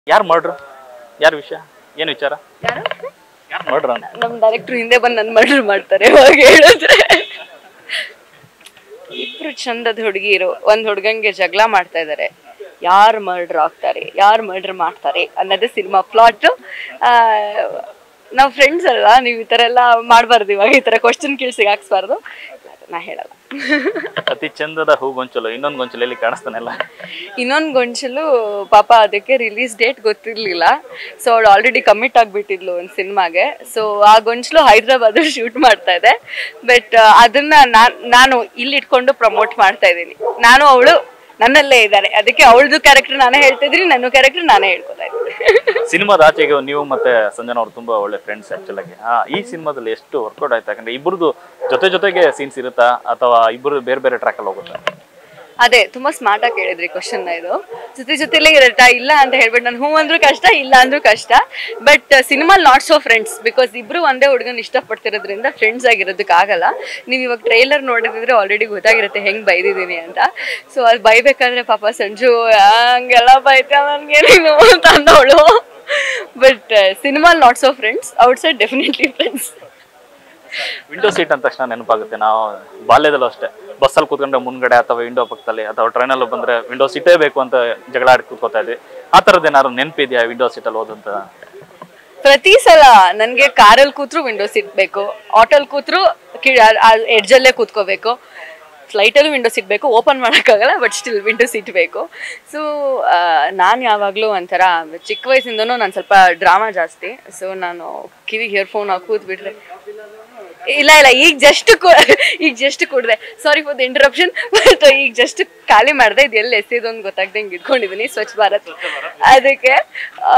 ಯಾರು ಮಾಡ್ರು ಯಾರ ವಿಷಯ ಏನು ವಿಚಾರ ಯಾರು ಯಾರು ಮಾಡ್ರು ಅಂತ ನಮ್ ಡೈರೆಕ್ಟರ್ ಹಿಂದೆ ಬಂದು ನನ್ ಮರ್ಡರ್ ಮಾಡ್ತಾರೆ ಇವಾಗ ಹೇಳಿದ್ರೆ ಇಬ್ರು ಚಂದದ ಹುಡುಗಿರು ಒಂದ್ ಹುಡುಗಂಗೆ ಜಗಳ ಮಾಡ್ತಾ ಇದಾರೆ ಯಾರು ಮರ್ಡರ್ ಆಗ್ತಾರೆ ಯಾರು ಮರ್ಡರ್ ಮಾಡ್ತಾರೆ ಅನ್ನೋದೇ ಸಿನಿಮಾ ಪ್ಲಾಟ್ ನಾವು ಫ್ರೆಂಡ್ಸ್ ಅಲ್ವಾ ನೀವು ಈ ಥರ ಎಲ್ಲ ಮಾಡಬಾರ್ದು ಇವಾಗ ಈ ಥರ ಕ್ವಶನ್ ಕೇಳಿ ಹಾಕ್ಸ್ಬಾರ್ದು ನಾ ಹೇಳಲ್ಲ ಅತಿ ಚಂದದ ಹೂ ಗೊಂಚಲು ಇನ್ನೊಂದು ಗೊಂಚಲು ಎಲ್ಲಿ ಕಾಣಿಸ್ತಾನೆಲ್ಲ ಇನ್ನೊಂದು ಗೊಂಚಲು ಪಾಪ ಅದಕ್ಕೆ ರಿಲೀಸ್ ಡೇಟ್ ಗೊತ್ತಿರ್ಲಿಲ್ಲ ಸೊ ಅವಳು ಆಲ್ರೆಡಿ ಕಮಿಟ್ ಆಗಿಬಿಟ್ಟಿದ್ಲು ಒಂದು ಸಿನಿಮಾಗೆ ಸೊ ಆ ಗೊಂಚಲು ಹೈದ್ರಾಬಾದ್ ಶೂಟ್ ಮಾಡ್ತಾ ಇದೆ ಬಟ್ ಅದನ್ನ ನಾನ್ ನಾನು ಇಲ್ಲಿ ಇಟ್ಕೊಂಡು ಪ್ರಮೋಟ್ ಮಾಡ್ತಾ ಇದ್ದೀನಿ ನಾನು ಅವಳು ನನ್ನಲ್ಲೇ ಇದ್ದಾರೆ ಅದಕ್ಕೆ ಅವಳದು ಕ್ಯಾರೆಕ್ಟರ್ ನಾನೇ ಹೇಳ್ತಾ ಇದ್ದೀನಿ ನನ್ನ ಕ್ಯಾರೆಕ್ಟರ್ ನಾನೇ ಹೇಳ್ಕೊತಾ ಇದ್ದೀನಿ ಸಿನಿಮಾದ ಆಚೆಗೆ ನೀವು ಮತ್ತೆ ಸಂಜನಾ ಅವ್ರು ತುಂಬಾ ಒಳ್ಳೆ ಫ್ರೆಂಡ್ಸ್ ಆಕ್ಚುಲ್ ಆಗಿ ಆ ಈ ಸಿನಿಮಾದಲ್ಲಿ ಎಷ್ಟು ವರ್ಕೌಟ್ ಆಯ್ತು ಯಾಕಂದ್ರೆ ಇಬ್ಬರದು ಜೊತೆ ಜೊತೆಗೆ ಸೀನ್ಸ್ ಇರುತ್ತಾ ಅಥವಾ ಇಬ್ಬರು ಬೇರೆ ಬೇರೆ ಟ್ರ್ಯಾಕ್ ಅಲ್ಲಿ ಹೋಗುತ್ತಾ ಅದೇ ತುಂಬಾ ಸ್ಮಾರ್ಟ್ ಆಗಿ ಕೇಳಿದ್ರಿ ಕ್ವಶನ್ ಇದು ಜೊತೆ ಜೊತೆಲೇ ಇರತ್ತಾ ಇಲ್ಲ ಅಂತ ಹೇಳ್ಬಿಟ್ಟು ನಾನು ಹ್ಞೂ ಅಂದ್ರೂ ಕಷ್ಟ ಇಲ್ಲ ಅಂದ್ರೂ ಕಷ್ಟ but cinema not so friends because ಇಬ್ರು ಒಂದೇ ಹುಡುಗನ ಇಷ್ಟಪಡ್ತಿರೋದ್ರಿಂದ ಫ್ರೆಂಡ್ಸ್ ಆಗಿರೋದಕ್ಕೆ ಆಗಲ್ಲ ನೀವು ಇವಾಗ ಟ್ರೈಲರ್ ನೋಡಿದ್ರೆ ಆಲ್ರೆಡಿ ಗೊತ್ತಾಗಿರುತ್ತೆ ಹೆಂಗ್ ಬೈದಿದ್ದೀನಿ ಅಂತ ಸೊ ಅದು ಬೈಬೇಕಾದ್ರೆ ಪಾಪ ಸಂಜು ಹಂಗೆಲ್ಲ ಬೈತಾ ನನ್ಗೆ ನೀನು ಅಂತ ಅಂದವಳು but cinema not so friends outside definitely friends window seat ಅಂದ ತಕ್ಷಣ ನೆನಪಾಗುತ್ತೆ ನಾವು ಬಾಲ್ಯದಲ್ಲೂ ಅಷ್ಟೇ ಬಸ್ಸಲ್ಲಿ ಕೂತ್ಕೊಂಡ್ರೆ ಮುಂದ್ಗಡೆ ಅಥವಾ ವಿಂಡೋ ಪಕ್ಕದಲ್ಲಿ ಅಥವಾ ಟ್ರೈನಲ್ಲಿ ಬಂದ್ರೆ ವಿಂಡೋ ಸೀಟೇ ಬೇಕು ಅಂತ ಜಗಳ ಆಡಿ ಕೂತ್ಕೋತಾ ಇದ್ವಿ ಆ ಥರದ್ದು ಏನಾದ್ರು ನೆನಪಿದೆಯಾ ವಿಂಡೋ ಸೀಟಲ್ಲಿ ಓದಂತ ಪ್ರತಿ ಸಲ ನನ್ಗೆ ಕಾರಲ್ಲಿ ಕೂತ್ರು ವಿಂಡೋ ಸೀಟ್ ಬೇಕು ಆಟೋಲ್ ಕೂತ್ರು ಎಡ್ಜಲ್ಲೇ ಕೂತ್ಕೋಬೇಕು ಫ್ಲೈಟಲ್ಲೂ ವಿಂಡೋ ಸೀಟ್ ಬೇಕು ಓಪನ್ ಮಾಡೋಕ್ಕಾಗಲ್ಲ ಬಟ್ ಸ್ಟಿಲ್ ವಿಂಡೋ ಸೀಟ್ ಬೇಕು ಸೊ ನಾನು ಯಾವಾಗಲೂ ಒಂಥರ ಚಿಕ್ಕ ವಯಸ್ಸಿಂದನೂ ನಾನು ಸ್ವಲ್ಪ ಡ್ರಾಮಾ ಜಾಸ್ತಿ ಸೊ ನಾನು ಕಿವಿಗೆ ಇಯರ್ಫೋನ್ ಹಾಕಿ ಕೂತ್ಬಿಟ್ರೆ ಇಲ್ಲ ಇಲ್ಲ ಈಗ ಜಸ್ಟ್ ಈಗ ಜಸ್ಟ್ ಕುಡ್ದೆ sorry for the interruption but ಈಗ ಜಸ್ಟ್ ಖಾಲಿ ಮಾಡಿದೆ ಇದು ಎಲ್ಲಿ ಎಸೆದು ಅಂತ ಗೊತ್ತಾಗ್ದಂಗೆ ಇಟ್ಕೊಂಡಿದ್ದೀನಿ ಸ್ವಚ್ಛ ಭಾರತ್ ಅದಕ್ಕೆ ಆ,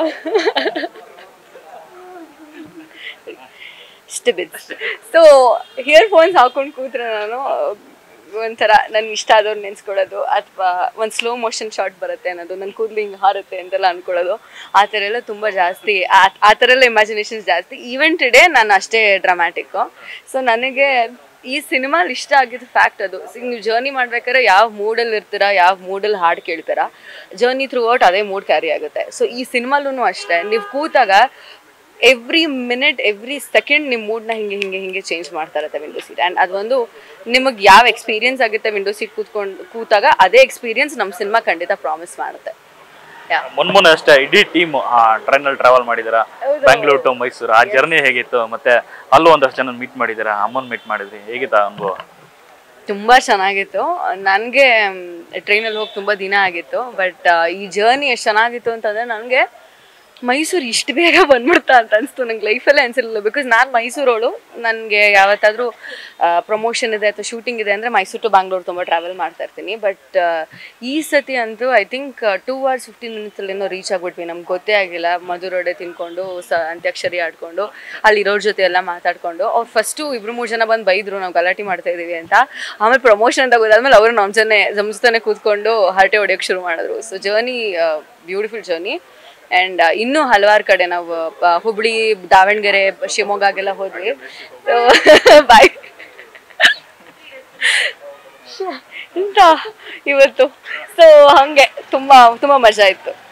ಇಷ್ಟ ಬಿದ್ದು ಸೊ ಇಯರ್ ಫೋನ್ಸ್ ಹಾಕೊಂಡು ಕೂತ್ರೆ ನಾನು ಒಂಥರ ನನ್ಗೆ ಇಷ್ಟ ಆದವ್ರು ನೆನ್ಸ್ಕೊಳ್ಳೋದು ಅಥವಾ ಒಂದು ಸ್ಲೋ ಮೋಷನ್ ಶಾಟ್ ಬರುತ್ತೆ ಅನ್ನೋದು ನನ್ನ ಕೂದಲು ಹಿಂಗೆ ಹಾರುತ್ತೆ ಅಂತೆಲ್ಲ ಅನ್ಕೊಳ್ಳೋದು ಆ ಥರ ಎಲ್ಲ ತುಂಬ ಜಾಸ್ತಿ ಆ- ಆ ಥರ ಎಲ್ಲ ಇಮ್ಯಾಜಿನೇಷನ್ಸ್ ಜಾಸ್ತಿ ಈವನ್ ಟುಡೇ ನಾನು ಅಷ್ಟೇ ಡ್ರಾಮ್ಯಾಟಿಕ್ಕು ಸೊ ನನಗೆ ಈ ಸಿನಿಮಾಲಿ ಇಷ್ಟ ಆಗಿದ್ದು ಫ್ಯಾಕ್ಟ್ ಅದು ಸಿ ನೀವು ಜರ್ನಿ ಮಾಡ್ಬೇಕಾದ್ರೆ ಯಾವ ಮೂಡಲ್ಲಿ ಇರ್ತೀರಾ ಯಾವ ಮೂಡಲ್ಲಿ ಹಾಡು ಕೇಳ್ತೀರಾ ಜರ್ನಿ ಥ್ರೂ ಔಟ್ ಅದೇ ಮೂಡ್ ಕ್ಯಾರಿ ಆಗುತ್ತೆ ಸೊ ಈ ಸಿನಿಮಾಲೂ ಅಷ್ಟೇ ನೀವು ಕೂತಾಗ ಎವ್ರಿ ಮಿನಿಟ್ ಎವ್ರಿ ಸೆಕೆಂಡ್ ನಿಮ್ಮ ಮೂಡ್ನ ಹಿಂಗೆ ಹಿಂಗೆ ಹಿಂಗೆ ಚೇಂಜ್ ಮಾಡ್ತಾ ಇರುತ್ತೆ ವಿಂಡೋ ಸೀಟ್ ಆ್ಯಂಡ್ ಅದೊಂದು ನಿಮಗೆ ಯಾವ ಎಕ್ಸ್ಪೀರಿಯನ್ಸ್ ಆಗುತ್ತೆ ವಿಂಡೋ ಸೀಟ್ ಕೂತ್ಕೊಂಡು ಕೂತಾಗ ಅದೇ ಎಕ್ಸ್ಪೀರಿಯನ್ಸ್ ನಮ್ಮ ಸಿನಿಮಾ ಖಂಡಿತ ಪ್ರಾಮಿಸ್ ಮಾಡುತ್ತೆ ಯಾ ಮೊನ್ನೆ ಮೊನ್ನೆ ಅಷ್ಟೇ ಇಡೀ ಟೀಮ್ ಆ ಟ್ರೈನಲ್ಲಿ ಟ್ರಾವೆಲ್ ಮಾಡಿದಿರ ಬೆಂಗಳೂರು ಟು ಮೈಸೂರು ಆ ಜರ್ನಿ ಹೇಗಿತ್ತು ಮತ್ತೆ ಅಲ್ಲೂ ಒಂದಷ್ಟು ಜನ ಮೀಟ್ ಮಾಡಿದಿರ ಅಮ್ಮನ್ ಮೀಟ್ ಮಾಡಿದ್ರಿ ಹೇಗಿತ್ತ ಅನುಭವ ತುಂಬ ಚೆನ್ನಾಗಿತ್ತು ನನಗೆ ಟ್ರೈನಲ್ಲಿ ಹೋಗಿ ತುಂಬ ದಿನ ಆಗಿತ್ತು ಬಟ್ ಈ ಜರ್ನಿ ಎಷ್ಟು ಚೆನ್ನಾಗಿತ್ತು ಅಂತಂದರೆ ನನಗೆ ಮೈಸೂರು ಇಷ್ಟು ಬೇಗ ಬಂದ್ಬಿಡ್ತಾ ಅಂತ ಅನಿಸ್ತು ನಂಗೆ ಲೈಫಲ್ಲೇ ಅನಿಸಿರಲಿಲ್ಲ ಬಿಕಾಸ್ ನಾನು ಮೈಸೂರೋಳು ನನಗೆ ಯಾವತ್ತಾದರೂ ಪ್ರಮೋಷನ್ ಇದೆ ಅಥವಾ ಶೂಟಿಂಗ್ ಇದೆ ಅಂದರೆ ಮೈಸೂರು ಟು ಬ್ಯಾಂಗ್ಳೂರು ತುಂಬ ಟ್ರಾವೆಲ್ ಮಾಡ್ತಾ ಇರ್ತೀನಿ ಬಟ್ ಈ ಸತಿ ಅಂತೂ I think two hours fifteen ಮಿನಿಟ್ಸಲ್ಲಿ ಏನೋ ರೀಚ್ ಆಗ್ಬಿಟ್ವಿ ನಮ್ಗೆ ಗೊತ್ತೇ ಆಗಿಲ್ಲ ಮಧುರೊಡೆ ತಿನ್ಕೊಂಡು ಸ ಅಂತ್ಯಾಕ್ಷರಿ ಆಡ್ಕೊಂಡು ಅಲ್ಲಿರೋರ ಜೊತೆ ಎಲ್ಲ ಮಾತಾಡ್ಕೊಂಡು ಅವ್ರು ಫಸ್ಟು ಇಬ್ರು ಮೂರು ಜನ ಬಂದು ಬೈದ್ರು ನಾವು ಗಲಾಟೆ ಮಾಡ್ತಾ ಇದೀವಿ ಅಂತ ಆಮೇಲೆ ಪ್ರಮೋಷನ್ ಅಂತ ಗೊತ್ತಾದ್ಮೇಲೆ ಅವರು ನಮ್ಮ ಜನ ಜಮ್ಸ್ತಾನೆ ಕೂತ್ಕೊಂಡು ಹರಟೆ ಹೊಡೆಯೋಕೆ ಶುರು ಮಾಡಿದ್ರು so journey beautiful journey and ಇನ್ನೂ ಹಲವಾರು ಕಡೆ ನಾವು ಪ- ಹುಬ್ಳಿ ದಾವಣಗೆರೆ ಶಿವಮೊಗ್ಗಗೆಲ್ಲ ಹೋದ್ವಿ ಸೊ ಬಾಯ್ ಇಂಥ ಇವತ್ತು ಸೊ ಹಾಗೆ ತುಂಬ ತುಂಬ ಮಜಾ ಇತ್ತು